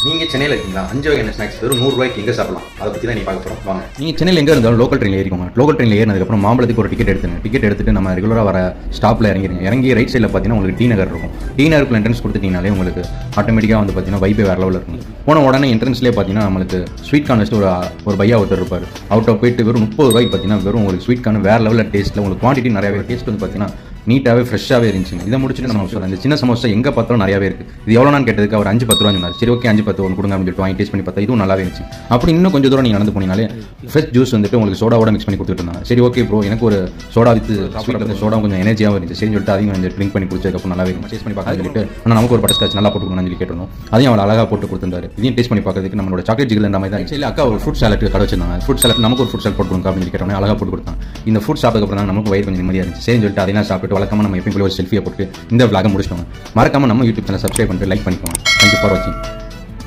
நீங்கள் சென்னையில் இருக்கீங்களா அஞ்சு வகையான ஸ்நாக்ஸ் வெறும் நூறுரூவாய்க்கு எங்கே சாப்பிடலாம் அதை பற்றி தான் நீ பார்க்க போகிறோம் வாங்க நீங்கள் சென்னையில் எங்கே இருந்தாலும் லோக்கல் ட்ரெயினில் ஏறிக்கோங்க லோக்கல் ட்ரெயினில் ஏறினதுக்கப்புறம் மாம்பழத்துக்கு ஒரு டிக்கெட் எடுத்துங்க டிக்கெட் எடுத்துட்டு நம்ம ரெகுலராக வர ஸ்டாப்பில் இறங்கிருங்க இறங்கி ரைட் சைடில் பார்த்தீங்கன்னா உங்களுக்கு டி நகர் இருக்கும் டி நகருக்கு என்ட்ரன்ஸ் கொடுத்துட்டீங்கனாலே உங்களுக்கு ஆட்டோமேட்டிக்காக வந்து பார்த்தீங்கன்னா வைப்பே வேறு லெவலில் இருக்கும் போன உடனே என்ட்ரன்ஸ்லேயே பார்த்தீங்கன்னா நம்மளுக்கு ஸ்வீட் கார்ன் வச்சு ஒரு ஒரு பையா ஒருத்தர் இருப்பார் அவுட் ஆஃப் போயிட்டு வெறும் முப்பது ரூபாய்க்கு பார்த்தீங்கன்னா வெறும் உங்களுக்கு ஸ்வீட் கார்ன் வேறு லெவலில் டேஸ்ட்டில் உங்களுக்கு குவான்டிட்டி நிறையாவே டேஸ்ட் வந்து பார்த்தீங்கன்னா நீட்டாகவே ஃப்ரெஷ்ஷாகவே இருந்துச்சுங்க இதை முடிச்சுட்டு நம்ம சொல்கிறேன் இந்த சின்ன சமோசா எங்கே பார்த்தாலும் நிறையாவே இருக்குது இது எவ்வளோ நான் கேட்டதுக்கு அவர் அஞ்சு பத்து ரூபா சொன்னார் சரி ஓகே அஞ்சு பத்து ஒன்று கொடுங்க அப்படின்னு சொல்லிட்டு வாங்கி டேஸ்ட் பண்ணி பார்த்தா இதுவும் நல்லாவே இருந்துச்சு அப்படி இன்னும் கொஞ்சம் தூரம் நீங்கள் நடந்து போனீங்கனாலே ஃப்ரெஷ் ஜூஸ் வந்துட்டு உங்களுக்கு சோடாவோட மிக்ஸ் பண்ணி கொடுத்துட்டு இருந்தாங்க சரி ஓகே ப்ரோ எனக்கு ஒரு சோடா வித்து சாப்பிட்றது சோடா கொஞ்சம் எனர்ஜியாகவும் இருந்துச்சு சரி சொல்லிட்டு அதையும் கொஞ்சம் ட்ரிங்க் பண்ணி குடிச்சதுக்கப்புறம் நல்லாவே இருந்துச்சு டேஸ்ட் பண்ணி பார்க்க சொல்லிட்டு ஆனால் நமக்கு ஒரு பட்டர் நல்லா போட்டு கொடுங்கன்னு சொல்லி கேட்டிருந்தோம் அதையும் அவர் அழகாக போட்டு கொடுத்துருந்தாரு இதையும் டேஸ்ட் பண்ணி பார்க்கறதுக்கு நம்மளோட சாக்லேட் ஜிகில் மாதிரி தான் சரி அக்கா ஒரு ஃப்ரூட் சாலட் கடை வச்சிருந்தாங்க ஃப்ரூட் சாலட் நமக்கு ஒரு ஃப்ரூட் சாலட் போட்டு கொடுங்க அப்படின்னு சொல்லி கேட்டோம் அழகாக போட்டு கொடுத்தாங்க இந்த ஃப்ரூட் சாப்பிட்டதுக்கப்புறம் தான் நமக்கு வயிறு கொஞ்சம் நிம்மதியாக இருந்துச்சு சரின்னு சொல்லிட்டு அதையும் சாப்பிட்டு வழக்கமாக நம்ம எப்பயும் போல ஒரு செல்ஃபியை போட்டு இந்த விளாக முடிச்சிட்டோம் மறக்காம நம்ம யூடியூப் சேனல் சப்ஸ்கிரைப் பண்ணிட்டு லைக் பண்ணிக்கோங்க தேங்க்யூ ஃபார் வாட்சிங்